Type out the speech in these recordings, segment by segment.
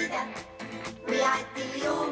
جديدة ويعدي اليوم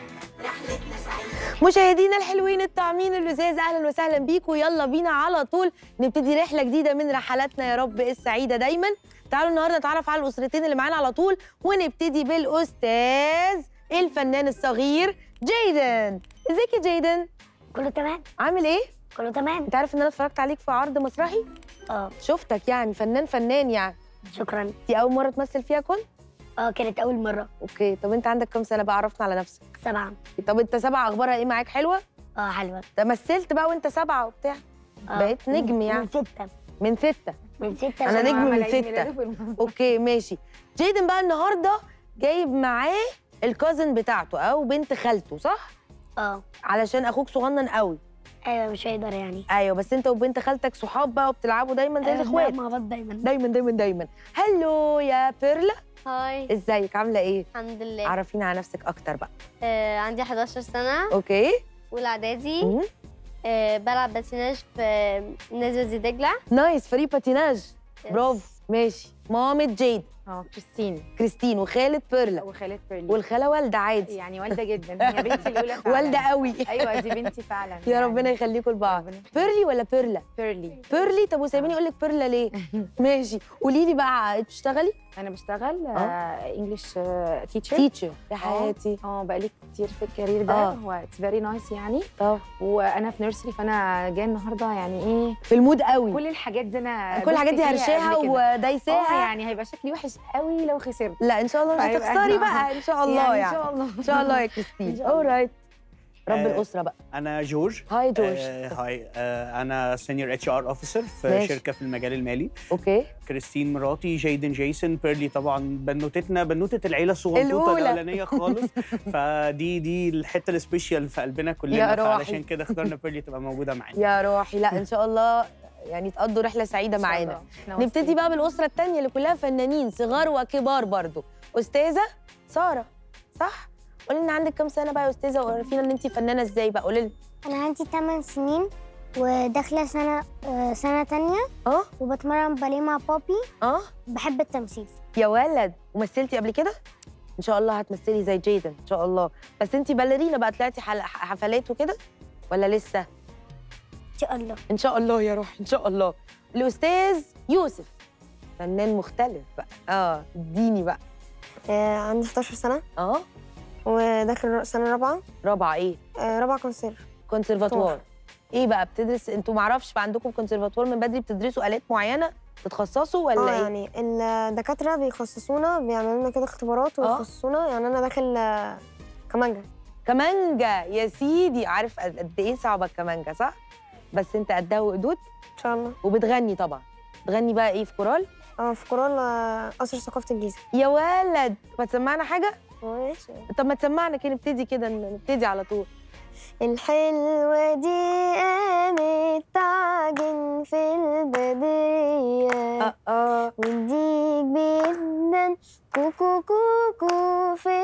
رحلتنا سعيدة مشاهدينا الحلوين الطعمين اللذاذ اهلا وسهلا بيكم يلا بينا على طول نبتدي رحله جديده من رحلاتنا يا رب السعيده دايما تعالوا النهارده نتعرف على الاسرتين اللي معانا على طول ونبتدي بالاستاذ الفنان الصغير جيدن ازيك يا جيدن كله تمام عامل ايه كله تمام انت عارف ان انا اتفرجت عليك في عرض مسرحي اه شفتك يعني فنان فنان يعني شكرا دي اول مره تمثل فيها كنت اه كانت اول مره اوكي طب انت عندك كام سنه بقى عرفنا على نفسك سبعه طب انت سبعه اخبارها ايه معاك حلوه اه حلوه ده مثلت بقى وانت سبعه وبتاع آه. بقيت نجم من- يعني من سته من ستة من سته أنا عشان نجم أعمل من عيد ستة. ميلاده في الم- اوكي ماشي جيدن بقى النهارده جايب معاه الكازن بتاعته او بنت خالته صح اه علشان اخوك صغنن قوي ايوه مش هيقدر يعني ايوه بس انت وبنت خالتك صحاب بقى وبتلعبوا دايما زي أيوة، الاخوات مع بعض دايما دايما دايما دايما هلو يا بيرلا هاي ازيك عامله ايه الحمد لله عرفينا على نفسك اكتر بقى آه عندي 11 سنة اوكي أولى إعدادي مم. آه بلعب باتيناج في نادي وادي دجلة نايس فريق باتيناج يس. برافو ماشي مامة جيد اه كريستين كريستين وخالة بيرلا وخالد بيرلي والخالة والدة عادي يعني والده جدا هي بنتي الاولى فعلا والدة قوي ايوه دي بنتي فعلا يا يعني. ربنا يخليكم لبعض ربنا يخليك. بيرلي ولا بيرلا بيرلي بيرلي طب وسايبيني اقول لك بيرلا ليه ماشي قولي لي بقى بتشتغلي انا بشتغل آه. انجلش تيتشر تيتشر يا حياتي اه بقالي كتير في الكارير ده آه. هو اتس فيري نايس يعني طب وانا في نيرسري فانا جايه النهارده يعني ايه في المود قوي كل الحاجات دي انا كل الحاجات دي دوست فيها هرشاها قبل كده. اه ودايساها يعني هيبقى شكلي وحش قوي لو خسرت لا ان شاء الله مش فهيبقى- هتخسري بقى ان شاء الله يعني ان شاء الله ان شاء الله يا إن كريستين شاء الله. اورايت رب آه، الاسره بقى انا جورج هاي جورج آه، هاي آه، انا سينيور اتش ار اوفيسر في ماشي. شركه في المجال المالي اوكي كريستين مراتي جايدن جيسون بيرلي طبعا بنوتتنا بنوته العيله الصغنطوطه الأولى. الاولانيه خالص فدي دي الحته السبيشال في قلبنا يا كلنا روحي. فعلشان كده اخترنا بيرلي تبقى موجوده معانا يا روحي لا ان شاء الله يعني تقضوا رحله سعيده إن شاء معانا الله. إحنا نبتدي واثقين. بقى بالاسره الثانيه اللي كلها فنانين صغار وكبار برضو استاذه ساره صح قولي لنا عندك كام سنه بقى يا استاذه وعرفينا ان انت فنانه ازاي بقى قولي لنا أنا عندي 8 سنين وداخلة سنة آه، سنة تانية اه وبتمرن باليه مع بابي اه بحب التمثيل يا ولد ومثلتي قبل كده ان شاء الله هتمثلي زي جيدن ان شاء الله بس انت باليرينا بقى طلعتي حل- حفلات وكده ولا لسه إن شاء الله ان شاء الله يا روحي ان شاء الله الاستاذ يوسف فنان مختلف بقى اه اديني بقى آه، عندي 11 سنة اه وداخل سنة رابعة رابعه ايه آه، رابعة كونسير كونسرفاتوار ايه بقى بتدرس انتوا معرفش بقى عندكم كونسرفاتوار من بدري بتدرسوا آلات معينة تتخصصوا ولا اه ايه يعني الدكاترة بيخصصونا بيعملوا لنا كده اختبارات آه. ويخصصونا يعني أنا داخل آه، كمانجا كمانجا يا سيدي عارف قد قد ايه صعبة الكمانجا صح بس انت قدها وقدود إن شاء الله وبتغني طبعا بتغني بقى ايه في كورال اه في كورال آه، قصر ثقافة الجيزة يا ولد ما تسمعنا حاجة ماشي طب ما تسمعنا كده نبتدي كده نبتدي على طول الحلوة دي قامت تعجن في البدرية اه اه والديك بيدن كوكو كوكو في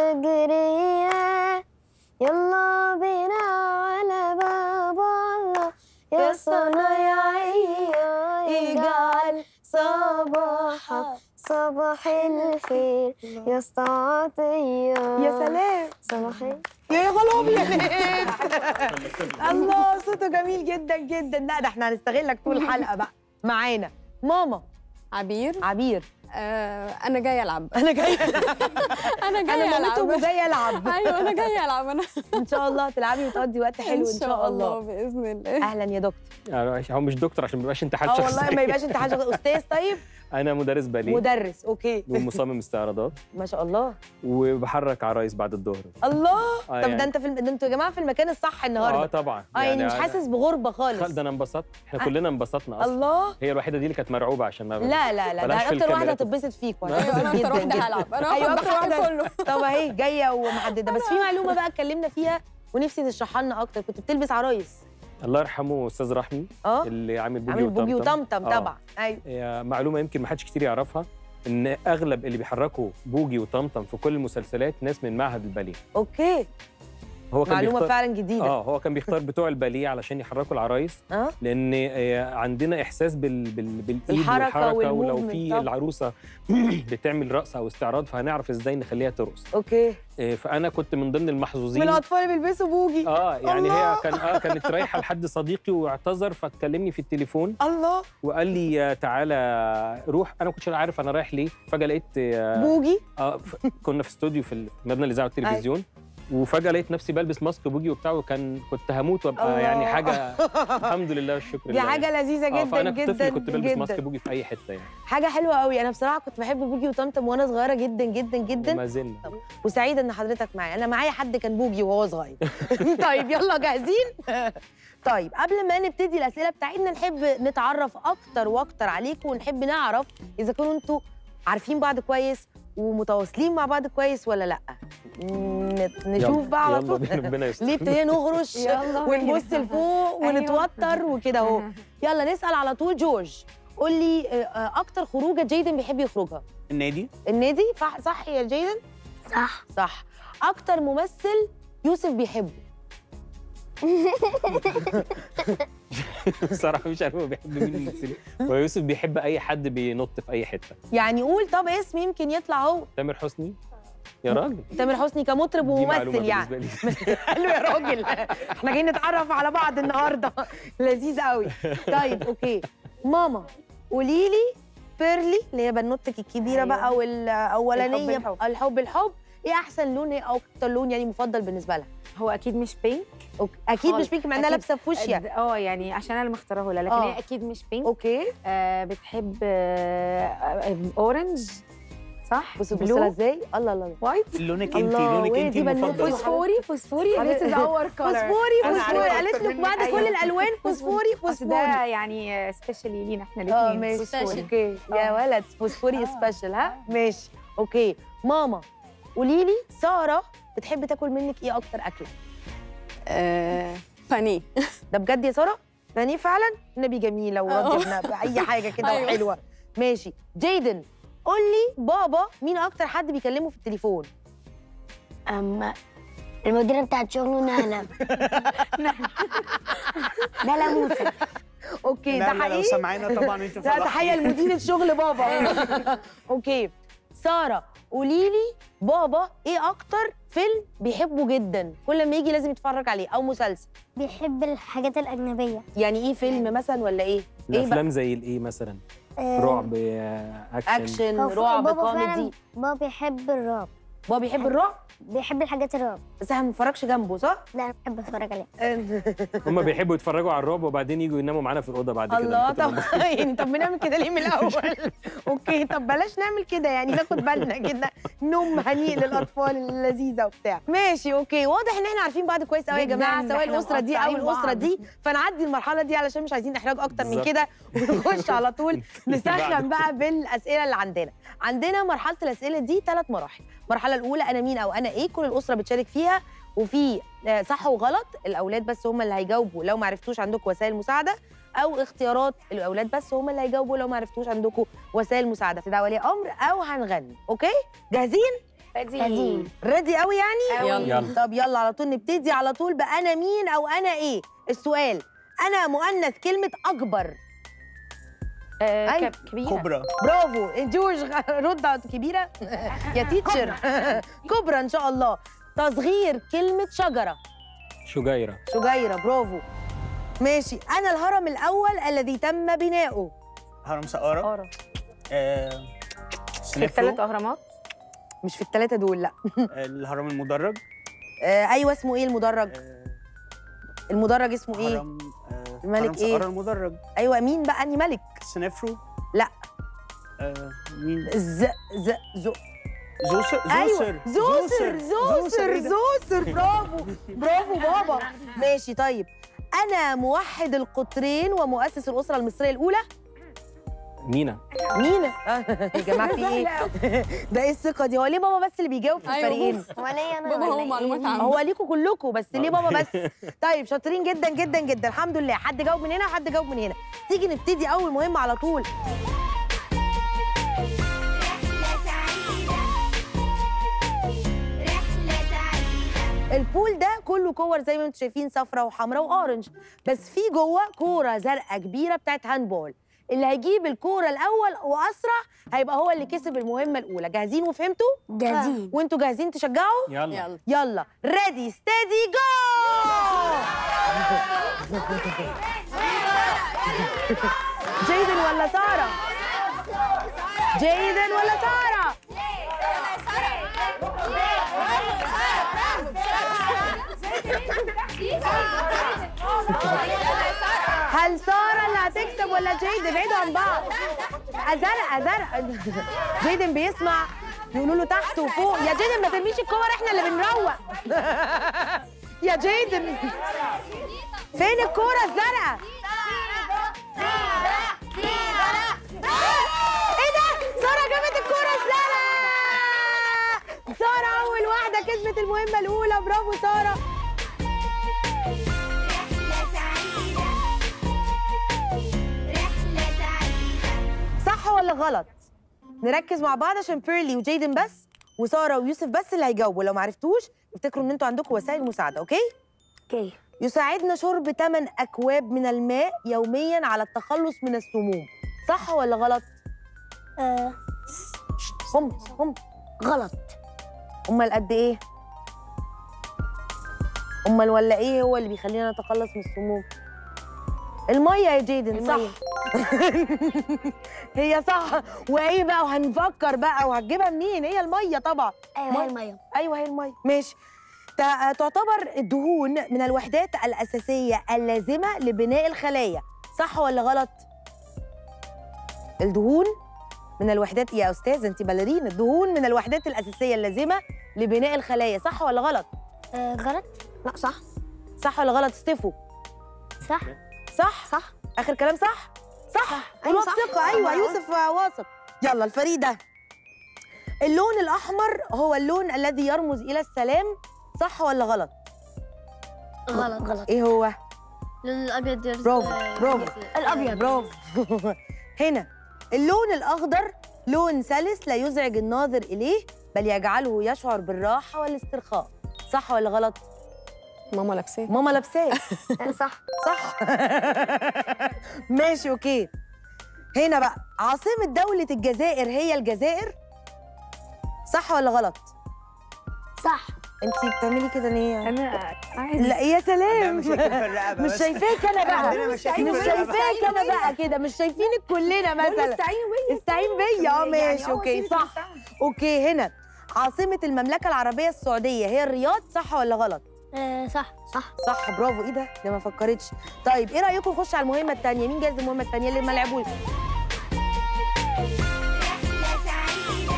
الفجرية يلا بينا على باب الله يا صنايعية اجعل صباحك صباح الخير يا استعطية يا سلام صباح الخير يا غلام يا بنت الله صوته جميل جدا جدا لا ده احنا هنستغلك طول الحلقه بقى معانا ماما عبير عبير آه انا جايه العب انا جايه انا جايه انا العب مامته وجايه العب ايوه انا جايه العب انا ان شاء الله هتلعبي وتقضي وقت حلو ان شاء الله باذن الله اهلا يا دكتور يعني هو مش دكتور عشان ما يبقاش انتحال اه شخصي والله ما يبقاش انت حاجه استاذ طيب انا مدرس باليه مدرس اوكي ومصمم استعراضات ما شاء الله وبحرك عرايس بعد الظهر الله آه طب يعني- ده انت في الم... ده انتوا يا جماعه في المكان الصح اه النهارده طبعا اه يعني مش أنا- حاسس بغربه خل- خالص ده انا انبسطت احنا آه. كلنا انبسطنا اصلا الله هي الوحيده دي اللي كانت مرعوبه عشان ما لا لا لا ده بلاش في اكتر واحده الكاميرات. هتتبسط فيكوا ايوه انا هتتبسط اكتر جدا واحده جدا. هلعب انا ايوه هاخد اكتر بحقي واحده كله طب اهي جايه ومحدده بس في معلومه بقى اتكلمنا فيها ونفسي تشرحها لنا اكتر كنت بتلبس عرايس الله يرحمه استاذ رحمي اه اللي عامل بوجي عامل بوجي وطمطم وطمطم آه. طبعا ايوه هي معلومه يمكن ما حدش كتير يعرفها ان اغلب اللي بيحركوا بوجي وطمطم في كل المسلسلات ناس من معهد الباليه اوكي هو كان معلومه بيختار فعلا جديده اه هو كان بيختار بتوع الباليه علشان يحركوا العرايس اه لان آه، عندنا احساس بال... بال... بالايد بالحركة والحركه ولو والmovement في طبعا. العروسه بتعمل رقص او استعراض فهنعرف ازاي نخليها ترقص اوكي آه، فانا كنت من ضمن من المحظوظين الاطفال اللي بيلبسوا بوجي اه يعني الله. هي كان اه كانت رايحه لحد صديقي واعتذر فكلمني في التليفون الله وقال لي آه، تعالى روح انا ما كنتش عارف انا رايح ليه فجاه لقيت اه, بوجي آه ف- كنا في استوديو في مبنى الاذاعه والتلفزيون وفجاه لقيت نفسي بلبس ماسك بوجي وبتاع وكان كنت هموت وابقى الله. يعني حاجه الحمد لله والشكر دي لله حاجه لذيذه آه، جدا فانا جدا طفل كنت بلبس جدا ماسك بوجي في اي حته يعني حاجه حلوه قوي انا بصراحه كنت بحب بوجي وطمطم وانا صغيره جدا جدا جدا وما زلنا وسعيده ان حضرتك معايا انا معايا حد كان بوجي وهو صغير طيب يلا جاهزين طيب قبل ما نبتدي الاسئله بتاعتنا نحب نتعرف اكتر واكتر عليكم ونحب نعرف اذا كنتوا انتوا عارفين بعض كويس ومتواصلين مع بعض كويس ولا لا نت- نشوف يلا- بقى على يلا طول بينا، ربنا يستر ليه ابتدينا نهرش يلا ونبص بينا. لفوق أيوة. ونتوتر وكده اهو يلا نسال على طول جورج قول لي آه، آه، اكتر خروجه جيدن بيحب يخرجها النادي النادي صح صح يا جيدن صح صح اكتر ممثل يوسف بيحبه بصراحه مش عارف هو بيحب مين الممثلين هو يوسف بيحب اي حد بينط في اي حته يعني قول طب اسم يمكن يطلع هو تامر حسني يا راجل تامر حسني كمطرب دي معلومة وممثل يعني بالنسبة لي. قال له يا راجل احنا جايين نتعرف على بعض النهارده لذيذ قوي طيب اوكي ماما قولي لي بيرلي اللي هي بنوتك الكبيره أيوة. بقى والاولانيه الحب الحب. الحب الحب ايه احسن لون ايه او اكتر لون يعني مفضل بالنسبه لها هو اكيد مش بينك أوكي. اكيد خالص. مش بينك مع انها أكيد. لابسه فوشيا اه يعني عشان انا اللي مختاره لها لكن آه. هي اكيد مش بينك اوكي آه بتحب آه آه، اورنج صح بصوا بصوا لها بلو ازاي الله الله الله وايت لونك انت الله، لونك وإيه انت دي بنوتة المفضل فوسفوري فوسفوري this is our color فوسفوري أنا فوسفوري عارفة قالت أكتر لك منك. بعد كل أيوة. الالوان فوسفوري أصل فوسفوري ده يعني سبيشالي لينا احنا اه الاثنين ماشي فوسفوري. اوكي يا ولد فوسفوري سبيشال ها ماشي اوكي ماما قولي لي ساره بتحب تاكل منك ايه اكتر اكله آه، بانيه ده بجد يا ساره بانيه فعلا النبي جميله وراضيه باي حاجه كده أيوة. وحلوه ماشي جيدن قول لي بابا مين اكتر حد بيكلمه في التليفون أما المديرة بتاعت شغله نهلة نهلة موسى اوكي لا ده لا لو حقيقي سمعنا طبعا انت لا تحيه لمديره شغل بابا اوكي ساره قولي لي بابا ايه اكتر فيلم بيحبه جدا كل ما يجي لازم يتفرج عليه او مسلسل بيحب الحاجات الأجنبية يعني ايه فيلم مثلا ولا ايه ايه بقى الافلام زي الايه مثلا آه، رعب آه، اكشن اكشن هو ف- رعب بابا كوميدي فعلا بابا بيحب الرعب بابا بيحب الرعب بيحب الحاجات الرعب بس احنا ما بنتفرجش جنبه صح لا أنا بحب أتفرج عليه هم بيحبوا يتفرجوا على الرعب وبعدين يجوا يناموا معانا في الاوضه بعد كده الله من كتر طب ما- يعني طب بنعمل كده ليه من الاول اوكي طب بلاش نعمل كده يعني ناخد بالنا كده نوم هنيء للاطفال اللذيذه وبتاع ماشي اوكي واضح ان احنا عارفين بعض كويس قوي يا جداً، جماعه ده سواء إحنا الاسره دي او مقطعين الاسره بعض. دي فنعدي المرحله دي علشان مش عايزين احراج اكتر من بالظبط. كده ونخش على طول نسخن بعده. بقى بالاسئله اللي عندنا عندنا مرحله الاسئله دي ثلاث مراحل المرحله الاولى انا مين او انا ايه كل الاسره بتشارك فيها وفي آه، صح وغلط الاولاد بس هم اللي هيجاوبوا لو ما عرفتوش عندكم وسائل مساعده او اختيارات الاولاد بس هم اللي هيجاوبوا لو ما عرفتوش عندكم وسائل مساعده ده ولي امر او هنغني اوكي جاهزين قديم ريدي قوي يعني يلا. يلا. طب يلا على طول نبتدي على طول بانا مين او انا ايه السؤال انا مؤنث كلمه اكبر آه أيوة. كب- كبيرة كوبرا برافو جورج رد على كبيره يا تيتشر كبرى ان شاء الله تصغير كلمه شجره شجيره شجيره برافو ماشي انا الهرم الاول الذي تم بناؤه هرم سقارة قارة آه، في سنفرو الثلاث اهرامات مش في الثلاثه دول لا الهرم المدرج آه ايوه اسمه ايه المدرج آه، المدرج اسمه ايه هرم آه، الملك هرم إيه؟ سقارة المدرج ايوه مين بقى اني ملك سنفرو لا. آه، مين ز ز زو زوسر ايوه زوسر زوسر إيه ده؟ زوسر برافو برافو بابا ماشي طيب انا موحد القطرين ومؤسس الاسره المصريه الاولى مينا مين آه، يا جماعه في ايه ده ايه الثقه دي هو ليه بابا بس اللي بيجاوب في أيوة. الفريقين هو ليا أنا بابا ولا هو إيه؟ معلومات عامة هو ليكوا كلكم بس ليه بابا بس طيب شاطرين جدا جدا جدا الحمد لله حد جاوب من هنا وحد جاوب من هنا تيجي نبتدي اول مهمه على طول رحلة سعيدة رحلة سعيدة البول ده كله كور زي ما انتم شايفين صفرة وحمراء واورنج بس في جوه كوره زرقاء كبيره بتاعت هاندبول اللي هيجيب الكوره الاول واسرع هيبقى هو اللي كسب المهمه الاولى جاهزين وفهمتوا جاهزين وانتوا جاهزين تشجعوا يلا يلا يلا ريدي ستيدي جو جيدن ولا ساره جيدن ولا ساره هل ساره اللي هتكسب ولا جيدن ابعدوا عن بعض ازرق ازرق جيدن بيسمع بيقولوا له تحت وفوق يا جيدن ما ترميش الكور احنا اللي بنروق يا جيدن فين الكوره الزرقاء ايه ده ساره جابت الكوره الزرقاء ساره اول واحده كسبت المهمه الاولى برافو ساره رحلة سعيدة رحلة سعيدة صح ولا غلط نركز مع بعض عشان بيرلي وجيدن بس وساره ويوسف بس اللي هيجاوبوا لو ما عرفتوش افتكروا ان انتوا عندكم وسائل مساعده اوكي اوكي يساعدنا شرب 8 اكواب من الماء يوميا على التخلص من السموم صح ولا غلط آه هم هم غلط امال قد ايه امال ولا ايه هو اللي بيخلينا نتخلص من السموم الميه يا جيدن صح هي صح وايه بقى وهنفكر بقى وهتجيبها منين هي الميه طبعا ايوه هي الميه ايوه هي الميه ماشي تع- تعتبر الدهون من الوحدات الاساسيه اللازمه لبناء الخلايا صح ولا غلط الدهون من الوحدات يا استاذه انت باليرينا الدهون من الوحدات الاساسيه اللازمه لبناء الخلايا صح ولا غلط آه غلط لا صح صح ولا غلط استفوا صح صح صح اخر كلام صح صح أيوة قولوا صح. بثقه ايوه أيوة. يوسف واثق يلا الفريق ده اللون الاحمر هو اللون الذي يرمز الى السلام صح ولا غلط غلط غلط ايه هو اللون الابيض يرز برافو برافو الابيض برافو هنا اللون الاخضر لون سلس لا يزعج الناظر اليه بل يجعله يشعر بالراحه والاسترخاء صح ولا غلط ماما لابساه ماما لابساه صح صح ماشي اوكي هنا بقى عاصمة دولة الجزائر هي الجزائر صح ولا غلط؟ صح انت بتعملي كده ليه؟ انا عادي لا يا سلام مشاكل في الرقبه مش بس. شايفاك انا بقى عندنا مشاكل مش في الرقبة. شايفاك انا بقى كده مش شايفينك كلنا مثلا استعين بيا اه ماشي اوكي صح اوكي هنا عاصمة المملكة العربية السعودية هي الرياض صح ولا غلط؟ آه صح صح صح برافو ايه ده؟ ده ما فكرتش طيب ايه رأيكم نخش على المهمة التانية؟ مين جاهز المهمة التانية اللي ما لعبوش؟ رحلة سعيدة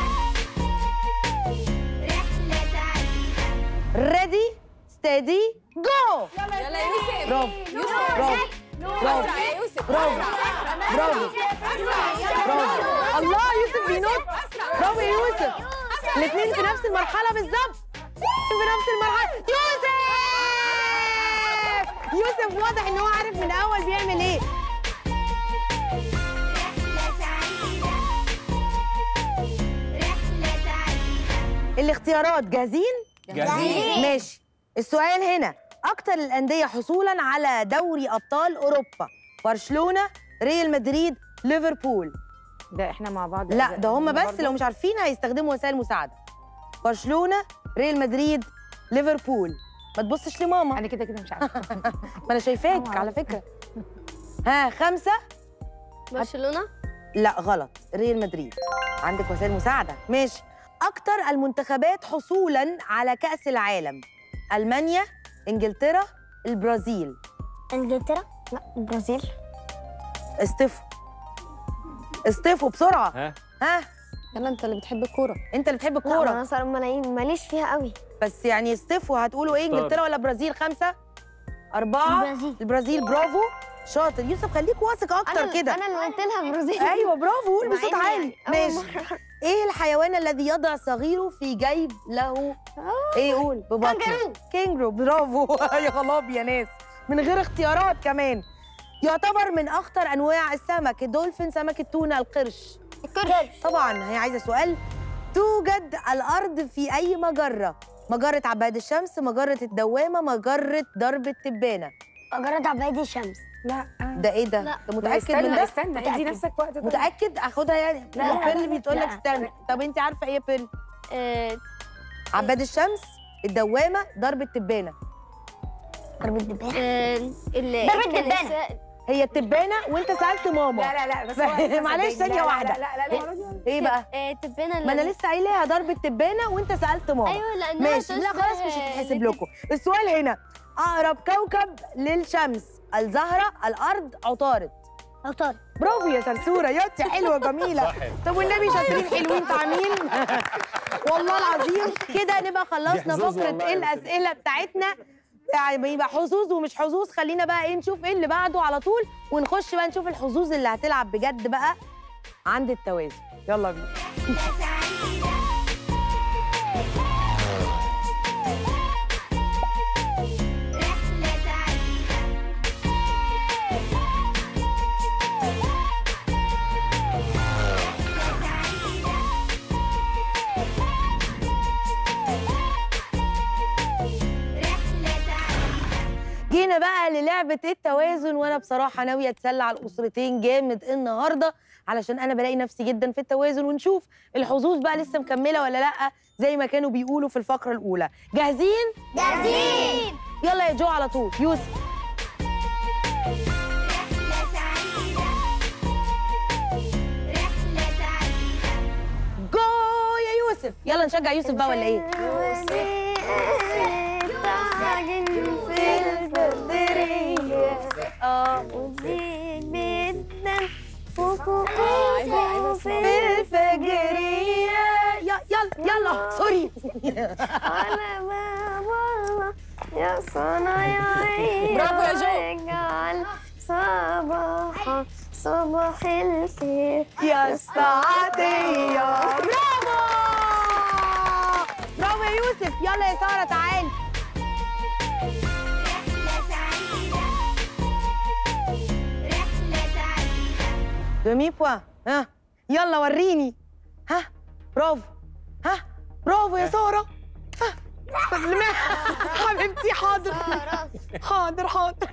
رحلة سعيدة ريدي ستيدي جو يلا يا يوسف برافو برافو برافو برافو برافو برافو الله يوسف بينط برافو يا يوسف الاثنين في نفس المرحلة بالظبط في نفس المرحلة يوسف يوسف واضح ان هو عارف من الاول بيعمل ايه رحلة سعيدة رحلة سعيدة الاختيارات جاهزين؟ جاهزين ماشي السؤال هنا اكتر الانديه حصولا على دوري ابطال اوروبا برشلونه ريال مدريد ليفربول ده احنا مع بعض لا ده هم بس برضه. لو مش عارفين هيستخدموا وسائل مساعده برشلونه ريال مدريد ليفربول ما تبصش لماما انا كده كده مش عارفه ما انا شايفاك على فكره ها خمسه برشلونه لا غلط ريال مدريد عندك وسائل مساعده ماشي اكتر المنتخبات حصولا على كاس العالم المانيا انجلترا البرازيل انجلترا لا البرازيل استفوا استفوا بسرعه ها ها يلا انت اللي بتحب الكوره انت اللي بتحب لا الكوره انا صار ملايين ماليش فيها قوي بس يعني استفوا هتقولوا ايه اختار. انجلترا ولا برازيل خمسه اربعه البرازيل. البرازيل برافو شاطر يوسف خليك واثق اكتر كده انا اللي قلت لها برازيل ايوه برافو قول مع بصوت إني عالي يعني أول ماشي ايه الحيوان الذي يضع صغيره في جيب له ايه قول ببطنه كانجرو. كينجرو برافو يا خلاب يا ناس من غير اختيارات كمان يعتبر من اخطر انواع السمك الدولفين سمك التونه القرش الكرش طبعا هي عايزه سؤال توجد الارض في اي مجره مجره عباد الشمس مجره الدوامه مجره درب التبانه مجرة عباد الشمس لا ده ايه ده لا. انت متاكد استنى من ده استنى ادي متأكد. نفسك وقت طيب. متاكد اخدها يعني لا، لا، البيل بتقول لك لا. استنى طب انت عارفه ايه بيل آه، عباد الشمس الدوامه درب التبانه ضرب الدبانة آه، ال- ضرب كان الدبانة. الس- هي التبانه وانت سالت ماما لا لا لا بس ف- هو أنت معلش صدقني. ثانية لا، لا، واحدة. لا لا لا المرة دي ايه بقى آه، تبانة ما انا لأن- لسه قايلاها ضرب التبانه وانت سالت ماما ايوه لانها ماشي لا تشبه خلاص مش هتتحسب لت- لكم السؤال هنا اقرب كوكب للشمس الزهره الارض عطارد عطارد برافو يا سرسوره يا حلوه جميله طب والنبي شاطرين حلوين طعمين والله العظيم كده نبقى خلصنا حظوظ فقره والله ايه يا الاسئله بتاعتنا يعني يبقى حظوظ ومش حظوظ خلينا بقى ايه نشوف ايه اللي بعده على طول ونخش بقى نشوف الحظوظ اللي هتلعب بجد بقى عند التوازن يلا بينا رحلة سعيدة رحلة سعيدة رحلة سعيدة رحلة سعيدة جينا بقى للعبة التوازن وانا بصراحة ناوية اتسلى على الاسرتين جامد النهاردة علشان انا بلاقي نفسي جدا في التوازن ونشوف الحظوظ بقى لسه مكملة ولا لا زي ما كانوا بيقولوا في الفقرة الاولى جاهزين جاهزين يلا يا جو على طول يوسف رحلة سعيدة رحلة سعيدة جو يا يوسف يلا نشجع يوسف بقى ولا ايه اه في الفجرية يلا يلا يلا سوري برافو يا جو صباح صباح الخير يا السعادية برافو برافو يا يوسف يلا يا سارة تعالي رحلة سعيدة رحلة سعيدة دومي بوا ها يلا وريني ها برافو ها برافو يا سارة ها سلمى حبيبتي حاضر حاضر حاضر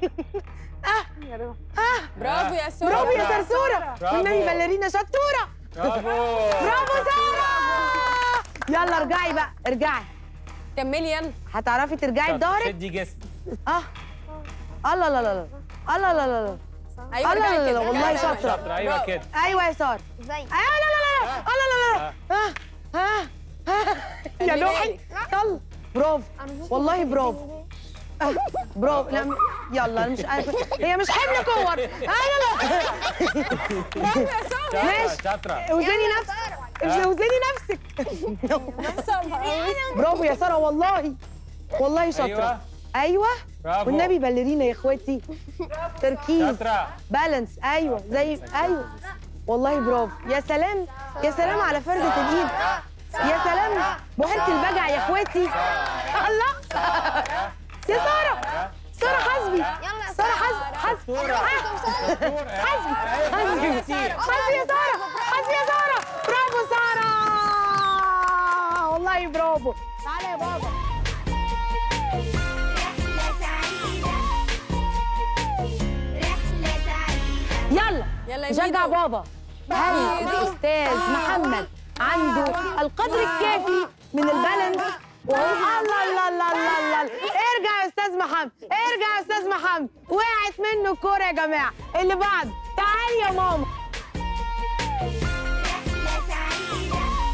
برافو يا سوري برافو يا سرسورة برافو. والنبي باليرينا شطورة برافو برافو سارة يلا ارجعي بقى ارجعي كملي يلا هتعرفي ترجعي بظهرك شدي جسم اه الله لا لا لا الله لا لا لا ايوه لا لا ارجعي لا كده والله ارجعي زي ما شاطرة. شاطرة ايوه كده ايوه يا سارة ازاي ايوه لا لا لا لا الله لا لا ها ها ها يا خلي نوحي بالك. يلا برافو والله برافو آه، برافو لا م- يلا أنا مش عارفه هي مش حمل كور انا لا شاطرة ماشي. شاطرة اوزني نفسك مش اوزني نفسك برافو يا ساره والله والله شاطره ايوه ايوه برافو والنبي بلرينا يا اخواتي تركيز شاطرة بالانس ايوه زي ايوه والله برافو يا سلام يا سلام على فردة الايد يا سلام بحيرة البجع يا اخواتي الله يا سارة سارة حسبي سارة حسبي حسبي حسبي حسبي حسبي يا سارة حسبي يا سارة برافو سارة والله برافو تعالى يا بابا رحلة سعيدة رحلة سعيدة يلا يلا يا نشجع ميدو. بابا هل الاستاذ محمد عنده القدر الكافي من البالانس وهو الله الله الله الله الله ارجع يا استاذ محمد ارجع يا استاذ محمد وقعت منه الكوره يا جماعه اللي بعد تعالي يا ماما رحلة سعيدة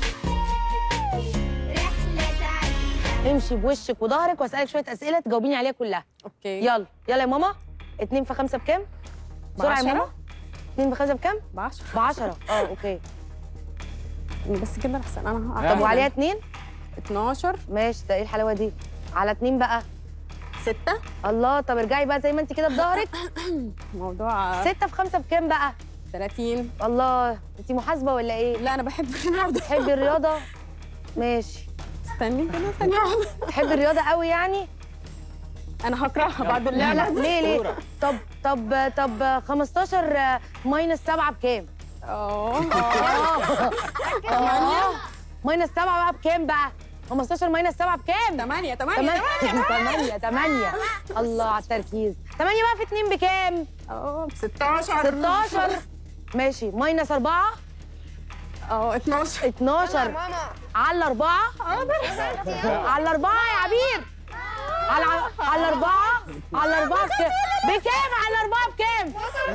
رحلة سعيدة امشي بوشك وظهرك واسالك شويه اسئله تجاوبيني عليها كلها اوكي يلا يلا يا ماما اتنين في خمسة بكام؟ بسرعة يا بعشرة. ماما اتنين في خمسة بكام؟ ب 10 ب 10 اه اوكي بس كده احسن انا طب طب هعتمد. وعليها اتنين؟ 12 ماشي ده ايه الحلاوة دي؟ على اتنين بقى 6 الله طب ارجعي بقى زي ما انت كده بظهرك موضوع ستة في خمسة بكام بقى؟ 30 الله انت محاسبة ولا ايه؟ لا انا بحب الرياضه تحبي الرياضة؟ ماشي استني كده ثانيه واحده تحبي الرياضة قوي يعني؟ انا هكرهها بعد لا لا اللعبه ليه ليه؟ طب طب طب 15 ماينس 7 بكام؟ اه اه اه ماينس 7 بقى بكام بقى؟ 15 ماينس 7 بكام 8 8 8 8 الله على التركيز 8 بقى في 2 بكام اه 16 16 ماشي ماينس 4 اه 12 12 على 4 على 4 يا عبير على على 4 على 4 بكام بكام على 4 بكام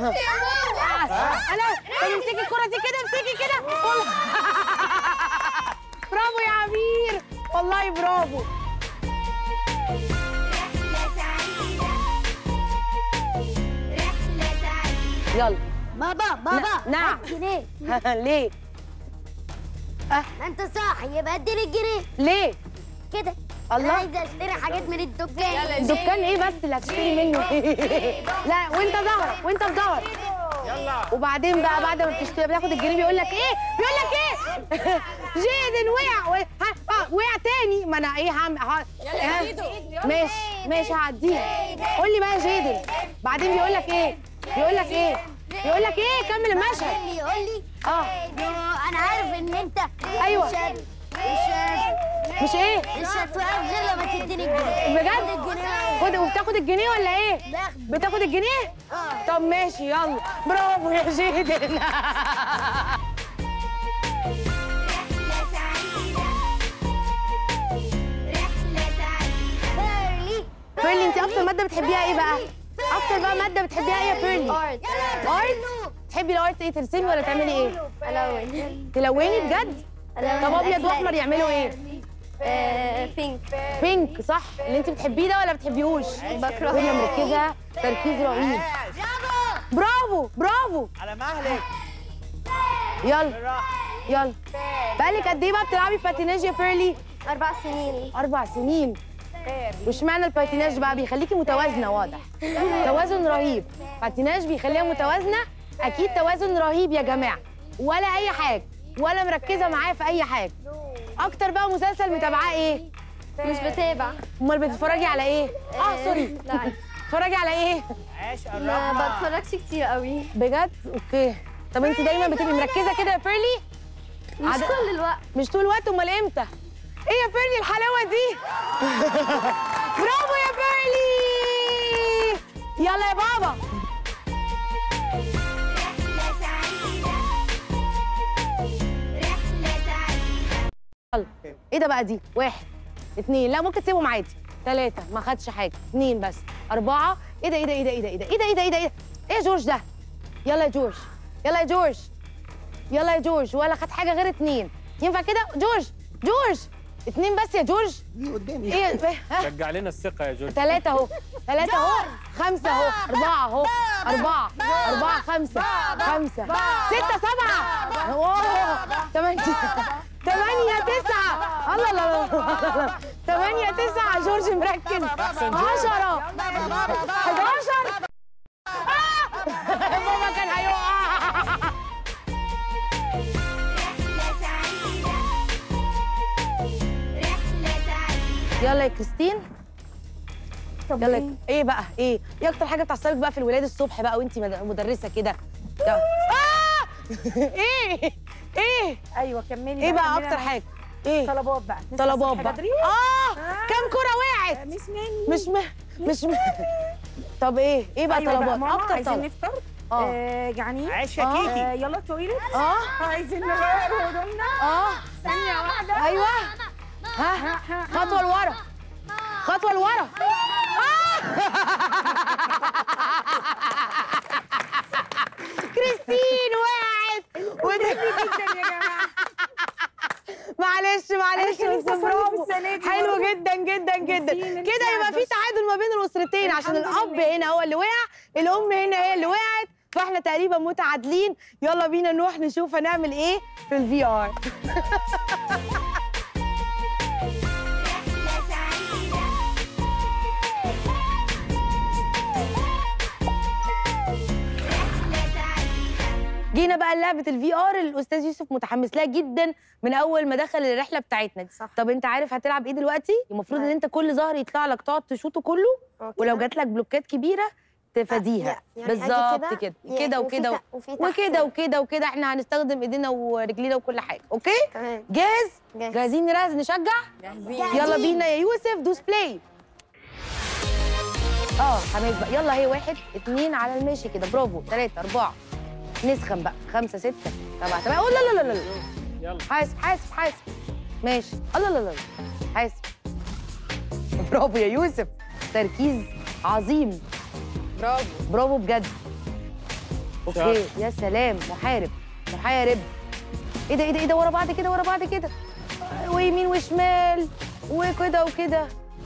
انا طب امسكي الكرة دي كده امسكي كده والله برافو يا عبير والله برافو رحلة سعيدة رحلة سعيدة يلا بابا بابا نعم. هات جنيه ليه انت صاحي يبقى اديني الجنيه ليه كده انا الله عايزه اشتري حاجات من الدكان دكان ايه بس اللي هتشتري منه لا وانت ظهر وانت في ظهر وبعدين بقى بعد ما بتشتري بتاخد الجنيه بيقول لك ايه بيقول لك ايه جيدن وقع و- ها- آه، وقع تاني ما انا ايه هعمل ها- ها؟ ماشي ماشي هعديها قول لي بقى يا جيدن بعدين بيقول لك ايه بيقول لك ايه بيقول لك ايه كمل المشهد اللي يقول لي اه إنه انا عارف ان انت أيوة. مش هت- مش هت- مش ايه مش هتوقف غير لما تديني الجنيه بجد الجنيه خد وبتاخد الجنيه ولا ايه باخد. بتاخد الجنيه طب ماشي يلا برافو يا جيدن رحلة سعيدة رحلة سعيدة بيرلي بيرلي انت اكتر ماده بتحبيها ايه بقى اكتر بقى ماده بتحبيها ايه يا بيرلي ارت ارت تحبي الارت ايه ترسمي ولا تعملي ايه الون تلوني بجد طب ابيض واحمر يعملوا ايه بينك بينك صح اللي انت بتحبيه ده ولا بتحبيهوش بكرهه. وهي مركزه تركيز رهيب برافو برافو على مهلك يلا يلا بقالك قد ايه بقى بتلعبي باتيناج يا بيرلي اربع سنين اربع سنين واشمعنى الباتيناج بقى بيخليكي متوازنه واضح توازن رهيب باتيناج بيخليها متوازنه اكيد توازن رهيب يا جماعه ولا اي حاجه ولا مركزه معاه في اي حاجه اكتر بقى مسلسل متابعاه ايه مش بتابع امال بتتفرجي على ايه اه سوري لا بتتفرجي على ايه عاش ما قربنا بتفرجش كتير قوي بجد اوكي طب انت دايما بتبقي مركزه كده يا بيرلي مش عد- كل الوقت مش طول الوقت امال امتى ايه يا بيرلي الحلاوه دي برافو يا بيرلي يلا يا بابا رحلة سعيدة رحلة سعيدة يلا ايه ده بقى دي واحد اتنين لا ممكن تسيبهم عادي تلاتة ما خدش حاجة اتنين بس أربعة ايه ده ايه ده ايه ده ايه ده ايه ده ايه ده ايه ده ايه ده ايه ده ايه يا جورج ده يلا يا جورج يلا يا جورج يلا يا جورج ولا خد حاجة غير اتنين ينفع كده جورج جورج اتنين بس يا جورج قدامي ايه ها رجع لنا الثقه يا جورج ثلاثة اهو ثلاثة اهو خمسة اهو أربعة اهو أربعة أربعة خمسة خمسة ستة سبعة اوه ثمانية ثمانية تسعة الله الله الله ثمانية تسعة جورج مركز عشرة 11 بابا كان هيقع رحلة سعيدة رحلة سعيدة يلا يا كريستين يلا يا- ايه بقى ايه ايه اكتر حاجه بتعصبك بقى في الولاد الصبح بقى وانت مد- مدرسه كده يلا. آه! ايه ايه ايوه كملي ايه بقى كملي اكتر أنا- حاجه ايه طلبات بقى لسه طلبات الصبح بقى بدري اه كام كره وقعت مش مني مش م... مش م... طب ايه ايه بقى أيوة طلبات ماما اكتر عايزين طلب نفطر اه آه جعانين عاش يا آه. كيكي آه يلا تويلت اه عايزين نغير هدومنا اه ثانية واحدة ايوه ها خطوه لورا خطوه لورا كريستين وقعت ودي جدا يا جماعة معلش معلش كان بس نفسي أصلي برافو في السنة دي حلو برضه. جدا جدا جدا نسينا، نسينا كده يبقى في بس. تعادل ما بين الاسرتين عشان الحمد الاب لله. هنا هو اللي وقع الام هنا هي اللي وقعت فاحنا تقريبا متعادلين يلا بينا نروح نشوف هنعمل ايه في الفي ار رحلة سعيدة رحلة سعيدة جينا بقى لعبه الفي ار اللي الاستاذ يوسف متحمس لها جدا من اول ما دخل الرحله بتاعتنا دي صح. طب انت عارف هتلعب ايه دلوقتي المفروض ان انت كل ظهر يطلع لك تقعد تشوطه كله ولو جات لك بلوكات كبيره تفاديها يعني أجي بالظبط كده ي- كده وفي وكده تحت- وفي تحت. وكده وكده وكده احنا هنستخدم ايدينا ورجلينا وكل حاجه اوكي تمام جاهز جاهز. جاهزين نركز نشجع يلا بينا يا يوسف دوس بلاي اه حماس بقى يلا هي واحد اتنين على الماشي كده برافو تلاتة أربعة نسخن بقى خمسة ستة سبعة ثمانية أوه لا لا لا لا يلا حاسب حاسب حاسب ماشي الله لا لا لا حاسب برافو يا يوسف تركيز عظيم برافو برافو بجد اوكي يا سلام محارب محارب ايه ده ايه ده ايه ده ورا بعض كده ورا بعض كده ويمين وشمال وكده وكده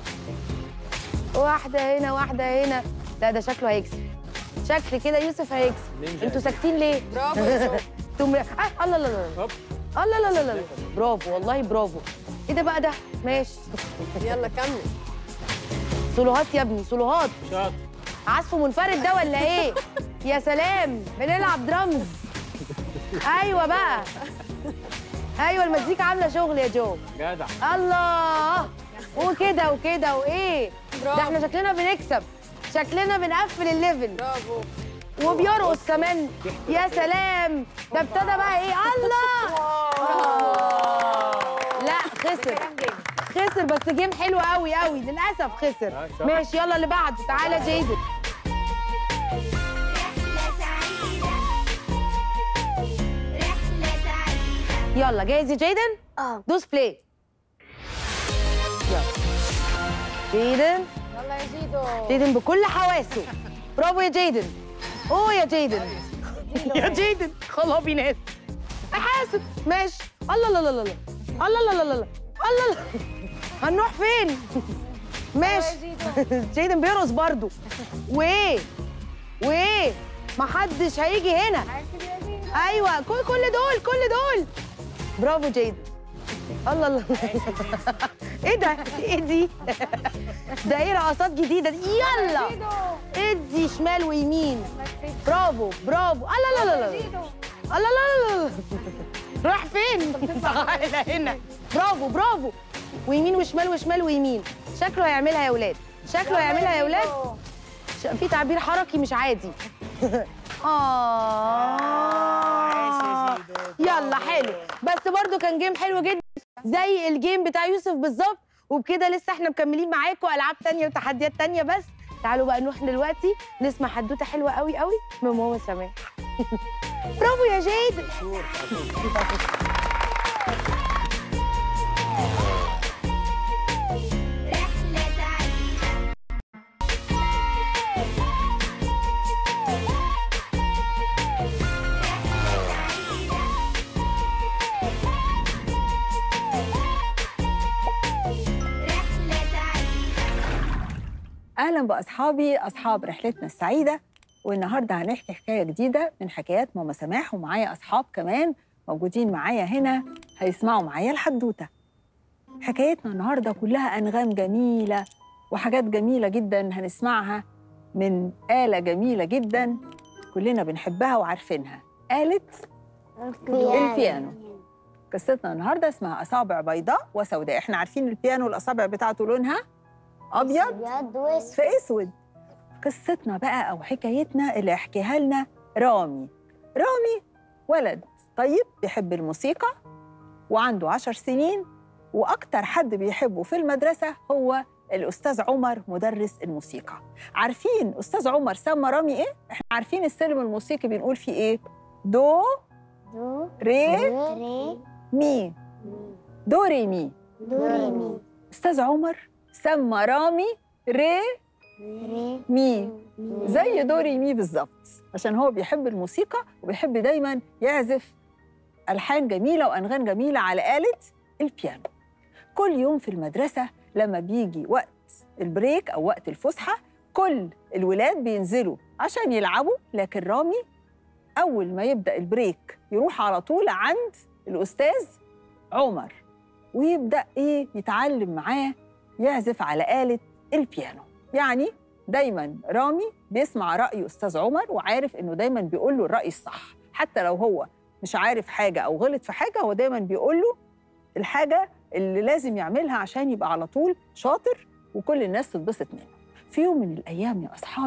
واحدة هنا واحدة هنا لا ده شكله هيكسب شكل كده يوسف هيكسب نينجا. انتوا ساكتين ليه؟ برافو يا جو انتوا م- آه الله لا لا لا هوب. الله لا لا لا لا برافو والله برافو ايه ده بقى ده؟ ماشي يلا كمل سولوهات يا ابني سولوهات شاطر عزف منفرد ده ولا ايه؟ يا سلام بنلعب درامز ايوه بقى ايوه المزيكا عامله شغل يا جو جدع الله وكده وكده وايه ده احنا برافو شكلنا بنكسب شكلنا بنقفل الليفل برافو وبيرقص كمان يا سلام ده ابتدى بقى ايه الله لا خسر خسر بس جيم حلو قوي قوي للاسف خسر آه، شاطر. ماشي يلا اللي بعده تعالى جيدن رحلة سعيدة رحلة سعيدة يلا جاهز يا جيدن اه دوس بلاي يلا جيدن يلا يا جيدو جيدن بكل حواسه برافو يا جيدن اوه يا جيدن يا جيدن خلابي ناس حاسب ماشي الله لا لا لا لا الله لا لا لا لا الله لا هنروح فين ماشي جيدن بيرقص برضو وايه وايه محدش هيجي هنا ايوه كل كل دول كل دول برافو جيدن الله الله ايه ده ايه دي ده ايه رقصات جديده دي يلا ادي شمال ويمين برافو برافو الله لا لا لا الله لا لا لا راح فين تعالى هنا برافو برافو ويمين وشمال وشمال ويمين شكله هيعملها يا ولاد شكله هيعملها يا ولاد ش- في تعبير حركي مش عادي اه يلا حلو بس برضو كان جيم حلو جدا زي الجيم بتاع يوسف بالظبط وبكده لسه احنا مكملين معاكم العاب تانية وتحديات تانية بس تعالوا بقى نروح دلوقتي نسمع حدوته حلوه قوي قوي من ماما سماح برافو يا جيد رحلة سعيدة رحلة سعيدة اهلا باصحابي اصحاب رحلتنا السعيده والنهارده هنحكي حكايه جديده من حكايات ماما سماح ومعايا اصحاب كمان موجودين معايا هنا هيسمعوا معايا الحدوته حكايتنا النهارده كلها انغام جميله وحاجات جميله جدا هنسمعها من آلة جميلة جدا كلنا بنحبها وعارفينها آلة البيانو قصتنا النهارده اسمها أصابع بيضاء وسوداء احنا عارفين البيانو الأصابع بتاعته لونها أبيض ابيض واسود في اسود قصتنا بقى او حكايتنا اللي يحكيها لنا رامي رامي ولد طيب بيحب الموسيقى وعنده عشر سنين واكتر حد بيحبه في المدرسه هو الاستاذ عمر مدرس الموسيقى عارفين استاذ عمر سمى رامي ايه احنا عارفين السلم الموسيقي بنقول فيه ايه دو دو ري ري مي دو ري مي دو ري مي استاذ عمر سمى رامي ري ري مي زي دوري مي بالظبط عشان هو بيحب الموسيقى وبيحب دايما يعزف ألحان جميلة وأنغام جميلة على آلة البيانو كل يوم في المدرسة لما بيجي وقت البريك أو وقت الفسحة كل الولاد بينزلوا عشان يلعبوا لكن رامي أول ما يبدأ البريك يروح على طول عند الأستاذ عمر ويبدأ إيه يتعلم معاه يعزف على آلة البيانو يعني دايما رامي بيسمع رأي أستاذ عمر وعارف إنه دايما بيقول له الرأي الصح حتى لو هو مش عارف حاجة أو غلط في حاجة هو دايما بيقول له الحاجة اللي لازم يعملها عشان يبقى على طول شاطر وكل الناس تتبسط منه في يوم من الأيام يا أصحابي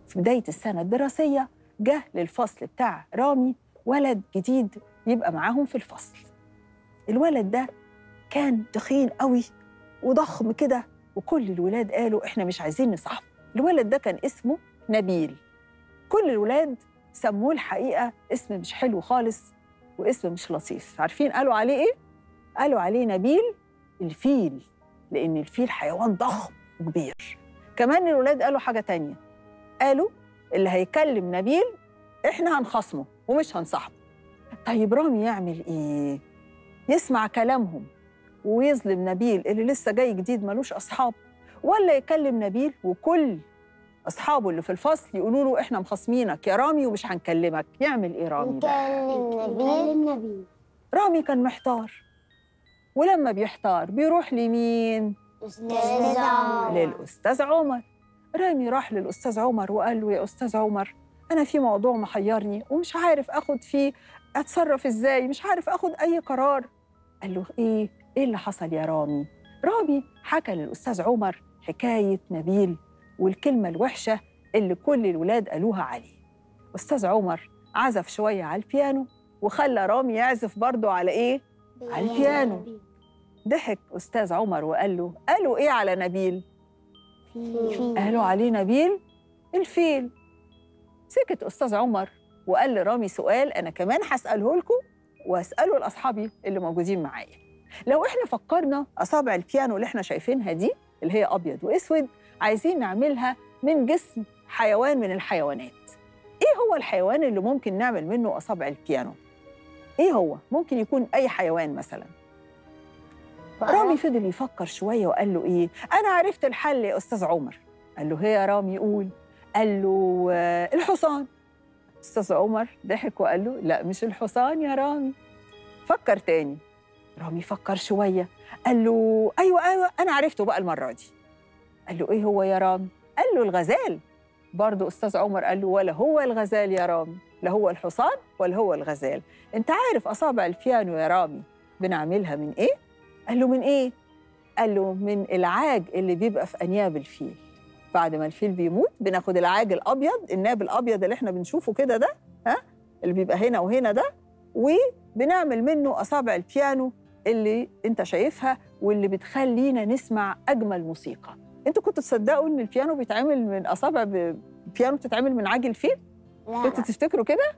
في بداية السنة الدراسية جه للفصل بتاع رامي ولد جديد يبقى معاهم في الفصل الولد ده كان تخين قوي وضخم كده وكل الولاد قالوا احنا مش عايزين نصاحبه الولد ده كان اسمه نبيل كل الولاد سموه الحقيقة اسم مش حلو خالص واسم مش لطيف عارفين قالوا عليه ايه؟ قالوا عليه نبيل الفيل لأن الفيل حيوان ضخم وكبير كمان الولاد قالوا حاجة تانية قالوا اللي هيكلم نبيل احنا هنخصمه ومش هنصاحبه طيب رامي يعمل ايه؟ يسمع كلامهم ويظلم نبيل اللي لسه جاي جديد ملوش أصحاب ولا يكلم نبيل وكل أصحابه اللي في الفصل يقولوا له إحنا مخاصمينك يا رامي ومش هنكلمك يعمل إيه رامي بقى؟ نكلم نبيل رامي كان محتار ولما بيحتار بيروح لمين؟ أستاذ عمر للأستاذ عمر رامي راح للأستاذ عمر وقال له يا أستاذ عمر أنا في موضوع محيرني ومش عارف أخد فيه أتصرف إزاي مش عارف أخد أي قرار قال له إيه؟ إيه اللي حصل يا رامي؟ رامي حكى للأستاذ عمر حكاية نبيل والكلمة الوحشة اللي كل الولاد قالوها عليه أستاذ عمر عزف شوية على البيانو وخلى رامي يعزف برضه على إيه؟ على البيانو ضحك أستاذ عمر وقال له قالوا إيه على نبيل؟ قالوا عليه نبيل الفيل سكت أستاذ عمر وقال لرامي سؤال أنا كمان هسأله لكم وأسأله لأصحابي اللي موجودين معايا لو إحنا فكرنا أصابع البيانو اللي إحنا شايفينها دي اللي هي أبيض وأسود عايزين نعملها من جسم حيوان من الحيوانات إيه هو الحيوان اللي ممكن نعمل منه أصابع البيانو؟ إيه هو؟ ممكن يكون أي حيوان مثلاً رامي فضل يفكر شويه وقال له ايه انا عرفت الحل يا استاذ عمر قال له هي يا رامي قول قال له آه، الحصان استاذ عمر ضحك وقال له لا مش الحصان يا رامي فكر تاني رامي فكر شويه قال له ايوه ايوه انا عرفته بقى المره دي قال له ايه هو يا رامي قال له الغزال برضه استاذ عمر قال له ولا هو الغزال يا رامي لا هو الحصان ولا هو الغزال انت عارف اصابع البيانو يا رامي بنعملها من ايه قال له من ايه؟ قال له من العاج اللي بيبقى في انياب الفيل بعد ما الفيل بيموت بناخد العاج الابيض الناب الابيض اللي احنا بنشوفه كده ده ها اللي بيبقى هنا وهنا ده وبنعمل منه اصابع البيانو اللي انت شايفها واللي بتخلينا نسمع اجمل موسيقى انتوا كنتوا تصدقوا ان البيانو بيتعمل من اصابع ب- البيانو بتتعمل من عاج الفيل كنتوا تفتكروا كده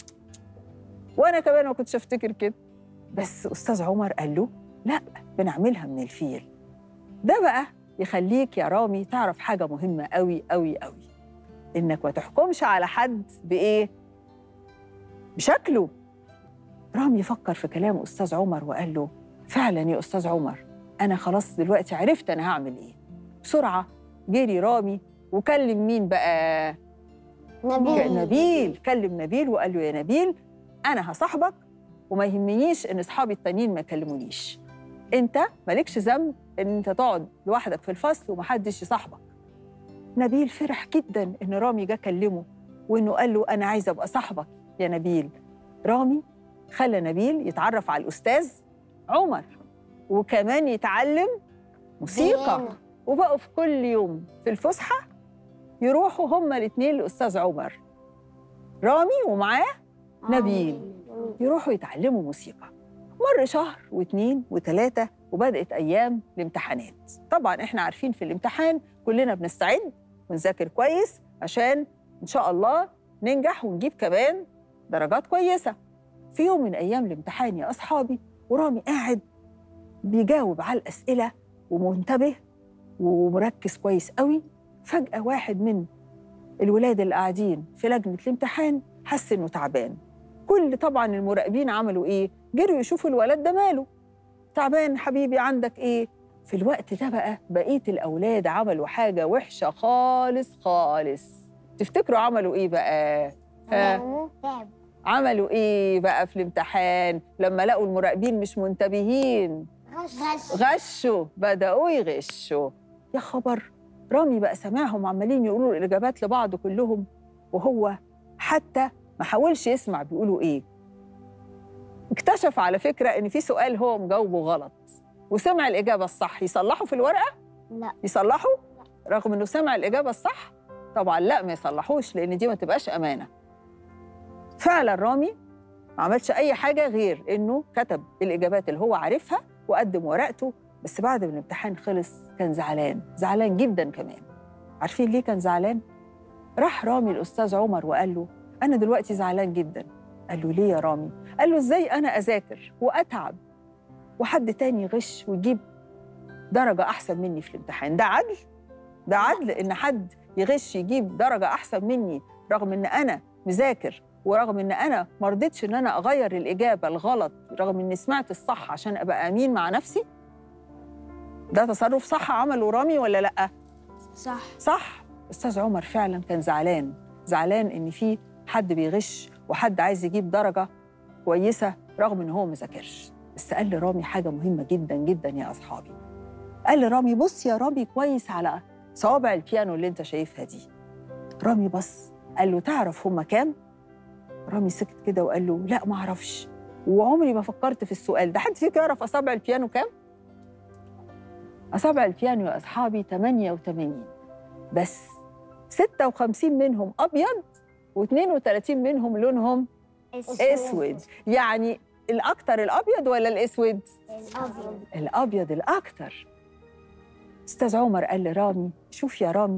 وانا كمان ما كنتش افتكر كده بس استاذ عمر قال له لا بنعملها من الفيل ده بقى يخليك يا رامي تعرف حاجة مهمة قوي قوي قوي إنك ما تحكمش على حد بإيه؟ بشكله رامي فكر في كلام أستاذ عمر وقال له فعلا يا أستاذ عمر أنا خلاص دلوقتي عرفت أنا هعمل إيه بسرعة جري رامي وكلم مين بقى؟ نبيل نبيل كلم نبيل وقال له يا نبيل انا هصاحبك وما يهمنيش ان اصحابي التانيين ما يكلمونيش انت مالكش ذنب ان انت تقعد لوحدك في الفصل ومحدش يصاحبك نبيل فرح جدا ان رامي جه كلمه وانه قال له انا عايز ابقى صاحبك يا نبيل رامي خلى نبيل يتعرف على الاستاذ عمر وكمان يتعلم موسيقى بيانو. وبقوا في كل يوم في الفسحه يروحوا هما الاثنين لاستاذ عمر رامي ومعاه نبيل يروحوا يتعلموا موسيقى مر شهر واثنين وثلاثة وبدأت أيام الامتحانات طبعا إحنا عارفين في الامتحان كلنا بنستعد ونذاكر كويس عشان إن شاء الله ننجح ونجيب كمان درجات كويسة في يوم من أيام الامتحان يا أصحابي ورامي قاعد بيجاوب على الأسئلة ومنتبه ومركز كويس قوي فجأة واحد من الولاد اللي قاعدين في لجنة الامتحان حس إنه تعبان كل طبعا المراقبين عملوا إيه؟ جروا يشوفوا الولد ده ماله تعبان حبيبي عندك إيه؟ في الوقت ده بقى بقية الأولاد عملوا حاجة وحشة خالص خالص تفتكروا عملوا إيه بقى؟ ها؟ تعب عملوا إيه بقى في الامتحان لما لقوا المراقبين مش منتبهين؟ غش غشوا بدأوا يغشوا يا خبر رامي بقى سامعهم عمالين يقولوا الإجابات لبعض كلهم وهو حتى ما حاولش يسمع بيقولوا إيه اكتشف على فكرة إن في سؤال هو مجاوبه غلط وسمع الإجابة الصح يصلحوا في الورقة؟ لا. يصلحوا؟ رغم إنه سمع الإجابة الصح؟ طبعا لا ما يصلحوش لان دي ما تبقاش امانه فعلا رامي ما عملش اي حاجه غير انه كتب الاجابات اللي هو عارفها وقدم ورقته بس بعد ما الامتحان خلص كان زعلان زعلان جدا كمان عارفين ليه كان زعلان راح رامي الاستاذ عمر وقال له انا دلوقتي زعلان جدا قال له ليه يا رامي قال له ازاي انا اذاكر واتعب وحد تاني يغش ويجيب درجه احسن مني في الامتحان ده عدل ده عدل ان حد يغش يجيب درجه احسن مني رغم ان انا مذاكر ورغم ان انا ما رضيتش ان انا اغير الاجابه الغلط رغم اني سمعت الصح عشان ابقى امين مع نفسي ده تصرف صح عمله رامي ولا لا صح صح استاذ عمر فعلا كان زعلان زعلان ان في حد بيغش وحد عايز يجيب درجه كويسه رغم ان هو ما ذاكرش بس قال لرامي حاجه مهمه جدا جدا يا اصحابي قال لرامي بص يا رامي كويس على صوابع البيانو اللي انت شايفها دي رامي بص قال له تعرف هما كام رامي سكت كده وقال له لا ما اعرفش وعمري ما فكرت في السؤال ده حد فيكم يعرف اصابع البيانو كام اصابع البيانو يا اصحابي 88 بس 56 منهم ابيض و32 منهم لونهم اسود يعني الاكتر الابيض ولا الاسود الأبيض الابيض الاكتر استاذ عمر قال لرامي شوف يا رامي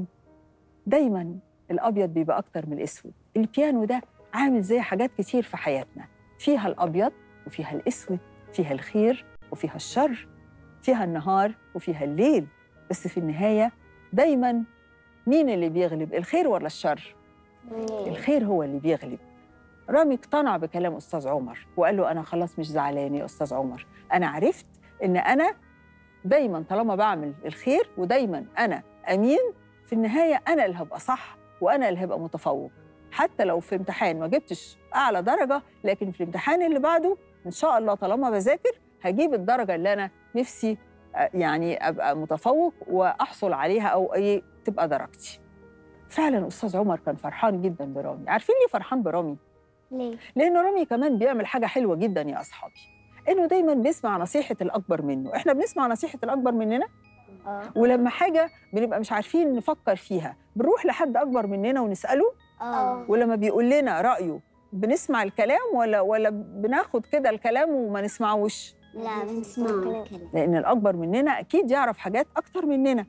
دايما الابيض بيبقى اكتر من الاسود البيانو ده عامل زي حاجات كتير في حياتنا فيها الابيض وفيها الاسود فيها الخير وفيها الشر فيها النهار وفيها الليل بس في النهايه دايما مين اللي بيغلب الخير ولا الشر الخير هو اللي بيغلب رامي اقتنع بكلام استاذ عمر وقال له انا خلاص مش زعلان يا استاذ عمر انا عرفت ان انا دايما طالما بعمل الخير ودايما انا امين في النهايه انا اللي هبقى صح وانا اللي هبقى متفوق حتى لو في امتحان ما جبتش اعلى درجه لكن في الامتحان اللي بعده ان شاء الله طالما بذاكر هجيب الدرجه اللي انا نفسي آه، يعني ابقى متفوق واحصل عليها او ايه تبقى درجتي فعلا استاذ عمر كان فرحان جدا برامي عارفين ليه فرحان برامي ليه؟ لان رامي كمان بيعمل حاجه حلوه جدا يا اصحابي انه دايما بيسمع نصيحه الاكبر منه احنا بنسمع نصيحه الاكبر مننا اه ولما حاجه بنبقى مش عارفين نفكر فيها بنروح لحد اكبر مننا ونساله اه ولما بيقول لنا رايه بنسمع الكلام ولا ولا بناخد كده الكلام وما نسمعوش لا بنسمع كلام لان الاكبر مننا اكيد يعرف حاجات اكتر مننا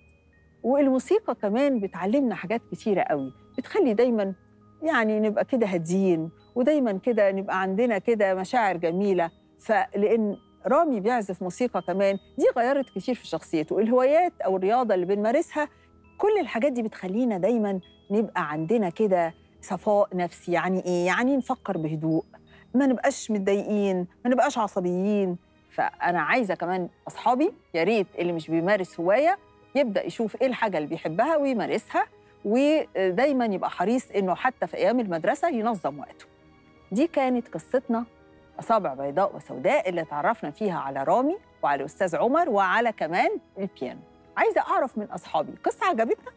والموسيقى كمان بتعلمنا حاجات كتيره قوي بتخلي دايما يعني نبقى كده هاديين ودايما كده نبقى عندنا كده مشاعر جميله فلان رامي بيعزف موسيقى كمان دي غيرت كتير في شخصيته الهوايات او الرياضه اللي بنمارسها كل الحاجات دي بتخلينا دايما نبقى عندنا كده صفاء نفسي يعني ايه يعني نفكر بهدوء ما نبقاش متضايقين ما نبقاش عصبيين فانا عايزه كمان اصحابي يا ريت اللي مش بيمارس هوايه يبدا يشوف ايه الحاجه اللي بيحبها ويمارسها ودايما يبقى حريص انه حتى في ايام المدرسه ينظم وقته دي كانت قصتنا اصابع بيضاء وسوداء اللي اتعرفنا فيها على رامي وعلى الاستاذ عمر وعلى كمان البيانو عايزه اعرف من اصحابي قصه عجبتنا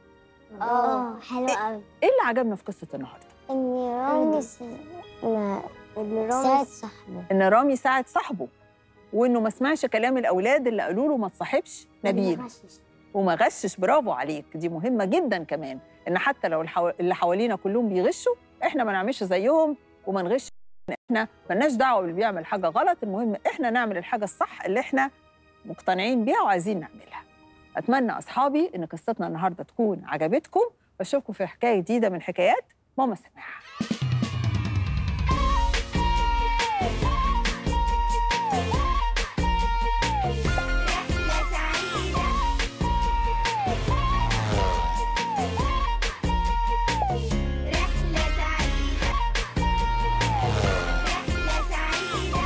اه حلو قوي ايه اللي عجبنا في قصه النهارده ان رامي س- ما ان رامي صاحبه ان رامي ساعد صاحبه وانه ما سمعش كلام الاولاد اللي قالوا له ما تصاحبش نبيل وما غشش برافو عليك دي مهمه جدا كمان ان حتى لو الحو... اللي حوالينا كلهم بيغشوا احنا ما نعملش زيهم وما نغش احنا ملناش دعوه باللي بيعمل حاجه غلط المهم احنا نعمل الحاجه الصح اللي احنا مقتنعين بيها وعايزين نعملها اتمنى اصحابي ان قصتنا النهارده تكون عجبتكم واشوفكم في حكايه جديده من حكايات ماما سماحه رحلة سعيدة رحلة سعيدة رحلة سعيدة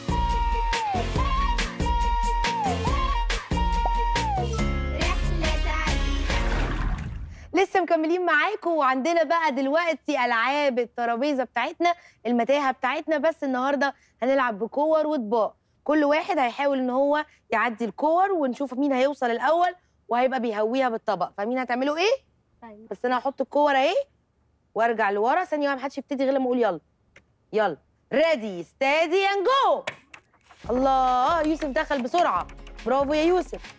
رحلة سعيدة لسه مكملين معاكم وعندنا بقى دلوقتي العاب الترابيزه بتاعتنا المتاهه بتاعتنا بس النهارده هنلعب بكور واطباق كل واحد هيحاول ان هو يعدي الكور ونشوف مين هيوصل الاول وهيبقى بيهويها بالطبق فمين هتعملوا ايه بس انا هحط الكور اهي وارجع لورا ثانيه واحده محدش يبتدي غير لما اقول يلا يلا ريدي ستادي اند جو الله يوسف دخل بسرعه برافو يا يوسف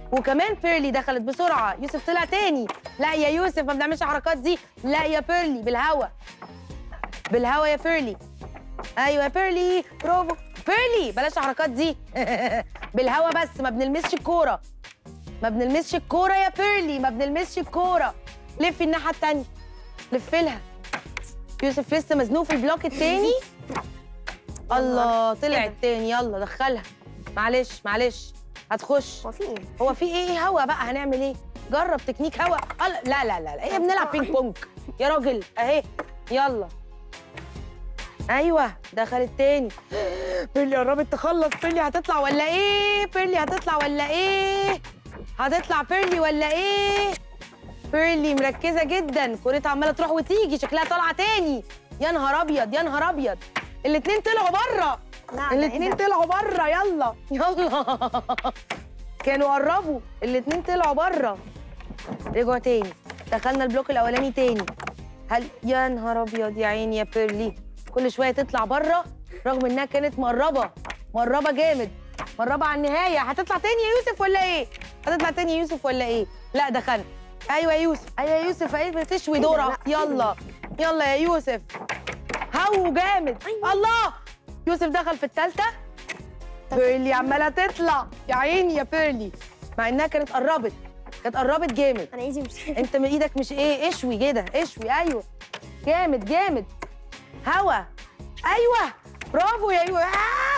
وكمان بيرلي دخلت بسرعه يوسف طلع تاني لا يا يوسف ما بنعملش الحركات دي لا يا بيرلي بالهوا بالهوا يا بيرلي ايوه يا بيرلي برافو بيرلي بلاش الحركات دي بالهوا بس ما بنلمسش الكوره ما بنلمسش الكوره يا بيرلي ما بنلمسش الكوره لفي الناحيه التانيه لف لها يوسف لسه مزنوق في البلوك التاني الله طلع التاني يلا دخلها معلش معلش هتخش هو في ايه؟ هو في ايه هوا بقى هنعمل ايه جرب تكنيك هوا الله لا لا لا لا ايه بنلعب بينج بونج يا راجل اهي يلا ايوه دخل التاني بيرلي قربت تخلص بيرلي هتطلع ولا ايه بيرلي هتطلع ولا ايه هتطلع بيرلي ولا ايه بيرلي مركزه جدا كورتها عماله تروح وتيجي شكلها طالعه تاني يا نهار ابيض يا نهار ابيض الاتنين طلعوا بره لا الاتنين طلعوا بره يلا يلا كانوا قربوا الاتنين طلعوا بره رجعوا تاني دخلنا البلوك الاولاني تاني هل يا نهار ابيض يا عيني يا بيرلي كل شويه تطلع بره رغم انها كانت مقربه مقربه جامد مقربه على النهايه هتطلع تاني يا يوسف ولا ايه هتطلع تاني يا يوسف ولا ايه لا دخلنا ايوه يا يوسف ايوه يا يوسف ايه بتشوي دوره يلا يلا يا يوسف هو جامد الله يوسف دخل في الثالثه بيرلي عماله تطلع يا عيني يا بيرلي مع انها كانت قربت كانت قربت جامد انا ايدي مش انت من ايدك مش ايه اشوي كده اشوي ايوه جامد جامد هوا ايوه برافو يا ايوه آه!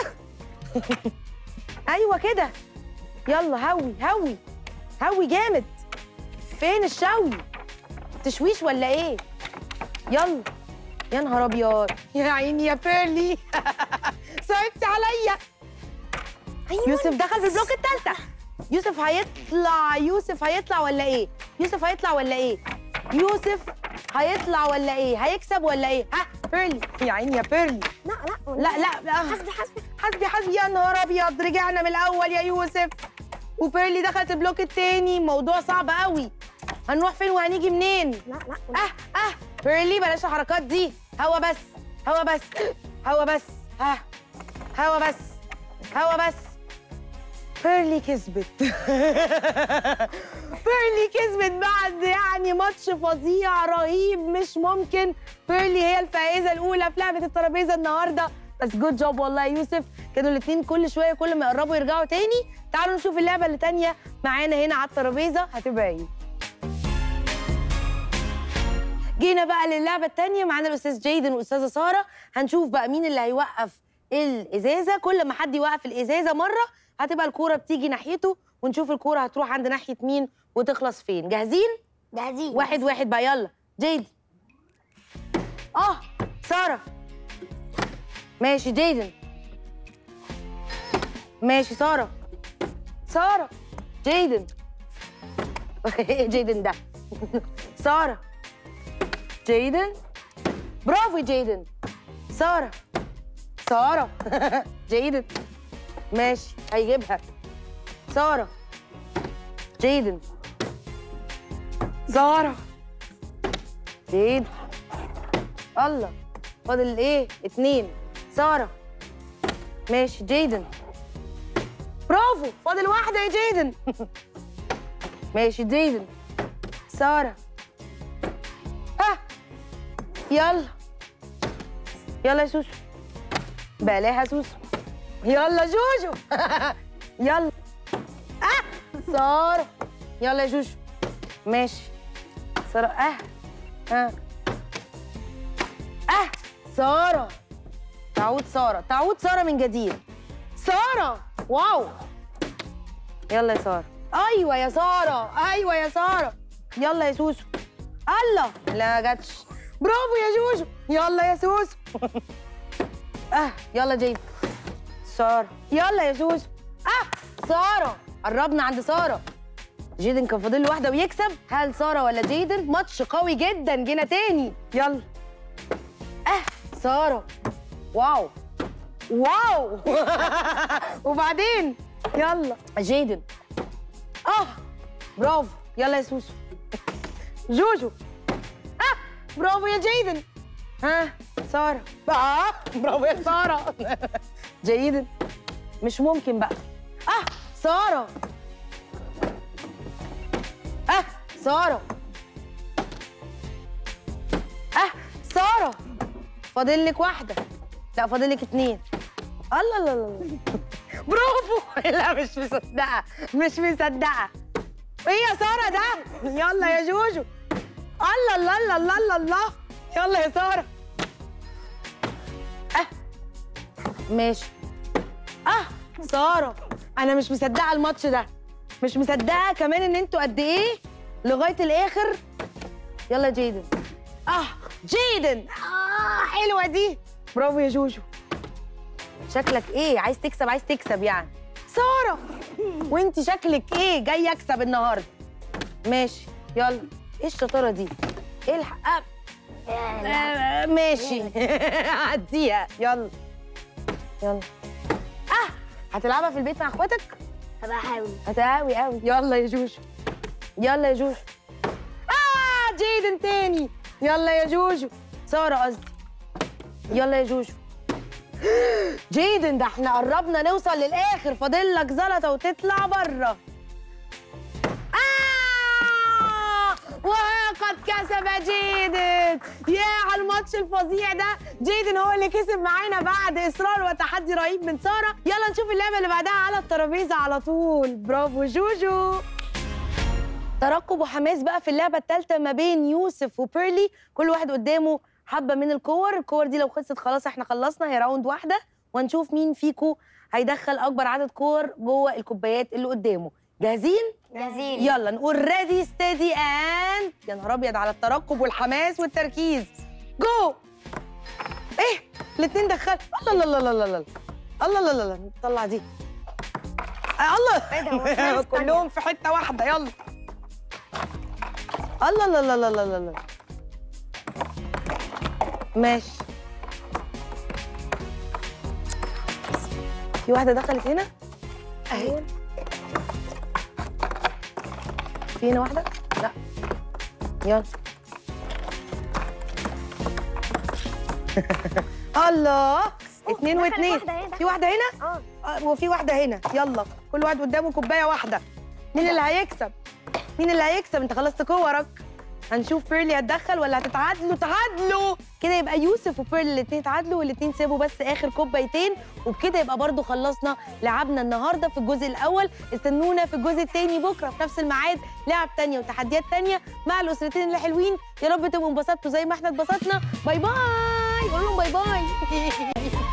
ايوه كده يلا هوي هوي هوي جامد فين الشوي تشويش ولا ايه يلا يا نهار ابيض يا عيني يا بيرلي صعبت عليا يوسف دخل في البلوك الثالثه يوسف هيطلع يوسف هيطلع ولا ايه يوسف هيطلع ولا ايه يوسف هيطلع ولا ايه هيكسب ولا ايه ها بيرلي يا عيني يا بيرلي لا لا لا لا لا حسبي حسبي حسبي حسبي يا نهار ابيض رجعنا من الاول يا يوسف وبيرلي دخلت البلوك التاني موضوع صعب قوي هنروح فين وهنيجي منين لا لا اه اه بيرلي بلاش الحركات دي هوا بس هوا بس هوا بس ها هوا بس هوا بس بيرلي كسبت بيرلي كسبت بعد يعني ماتش فظيع رهيب مش ممكن بيرلي هي الفائزه الاولى في لعبه الترابيزه النهارده بس جود جوب والله يا يوسف كانوا الاثنين كل شويه كل ما يقربوا يرجعوا تاني تعالوا نشوف اللعبه اللي تانيه معانا هنا على الترابيزه هتبقى ايه جينا بقى للعبه التانيه معانا الاستاذ جيدن والاستاذه ساره هنشوف بقى مين اللي هيوقف الازازه كل ما حد يوقف الازازه مره هتبقى الكوره بتيجي ناحيته ونشوف الكوره هتروح عند ناحيه مين وتخلص فين جاهزين جاهزين واحد واحد بقى يلا جيد اه ساره ماشي جيدن ماشي ساره ساره جيدن ايه جيدن ده ساره جيدن برافو يا جيدن ساره ساره جيدن ماشي هيجيبها ساره جيدن ساره جيد الله فاضل ايه اتنين ساره ماشي جيدن برافو فاضل واحده يا جيدن ماشي جيدن ساره ها يلا يلا يا سوسو بلاها سوسو يلا جوجو يلا اه ساره يلا يا جوجو ماشي ساره اه اه اه ساره تعود ساره تعود ساره من جديد ساره واو يلا يا ساره ايوه يا ساره ايوه يا ساره يلا يا سوسو الله لا جاتش برافو يا جوجو يلا يا سوسو اه يلا جيد ساره يلا يا سوسو اه ساره قربنا عند ساره جيدن كان فاضل له واحده ويكسب هل ساره ولا جيدن ماتش قوي جدا جينا تاني يلا اه ساره واو واو وبعدين يلا جيدن اه برافو يلا يا سوسو جوجو اه برافو يا جيدن ها ساره اه برافو يا ساره جيدن مش ممكن بقى اه ساره ساره اه ساره فاضل لك واحده لا فاضل لك اتنين الله الله الله الله. برافو لا مش مصدقه مش مصدقه ايه يا ساره ده يلا يا جوجو الله الله الله الله الله الله يلا يا ساره اه ماشي اه ساره انا مش مصدقه الماتش ده مش مصدقه كمان ان انتوا قد ايه لغايه الاخر يلا جيدن اه جيدن اه حلوه دي برافو يا جوجو شكلك ايه عايز تكسب عايز تكسب يعني ساره وانت شكلك ايه جاي اكسب النهارده ماشي يلا ايه الشطاره دي ايه الحق آه، ماشي عديها يلا يلا اه هتلعبها في البيت مع اخواتك هبقى احاول هتقاوي قوي يلا يا جوجو يلا يا جوجو اه جيدن تاني يلا يا جوجو ساره قصدي يلا يا جوجو جيدن ده احنا قربنا نوصل للاخر فاضل لك زلطه وتطلع بره آه وقد كسب جيدن يا على الماتش الفظيع ده جيدن هو اللي كسب معانا بعد اصرار وتحدي رهيب من ساره يلا نشوف اللعبه اللي بعدها على الترابيزه على طول برافو جوجو ترقب وحماس بقى في اللعبه الثالثه ما بين يوسف وبيرلي كل واحد قدامه حبه من الكور الكور دي لو خلصت خلاص احنا خلصنا هي راوند واحده وهنشوف مين فيكو هيدخل اكبر عدد كور جوه الكوبايات اللي قدامه جاهزين جاهزين يلا نقول ريدي ستيدي اند يا نهار ابيض على الترقب والحماس والتركيز جو ايه الاثنين دخل الله الله الله الله الله الله الله الله الله طلع دي آه، الله كلهم في حته واحده يلا الله الله الله الله الله الله ماشي في واحده دخلت هنا اهي في هنا واحده لا يلا الله اتنين دخلت واتنين واحدة هنا. في واحده هنا اه آه، وفي واحده هنا يلا كل واحد قدامه كوبايه واحده مين اللي هيكسب مين اللي هيكسب انت خلصت كورك هنشوف بيرلي هتدخل ولا هتتعادلوا تعادلوا كده يبقى يوسف وبيرلي الاثنين تعادلوا والاثنين سابوا بس اخر كوبايتين وبكده يبقى برضو خلصنا لعبنا النهارده في الجزء الاول استنونا في الجزء الثاني بكره في نفس الميعاد لعب تانية وتحديات تانية مع الاسرتين اللي حلوين يا رب تبقوا انبسطتوا زي ما احنا اتبسطنا باي باي قولوا لهم باي باي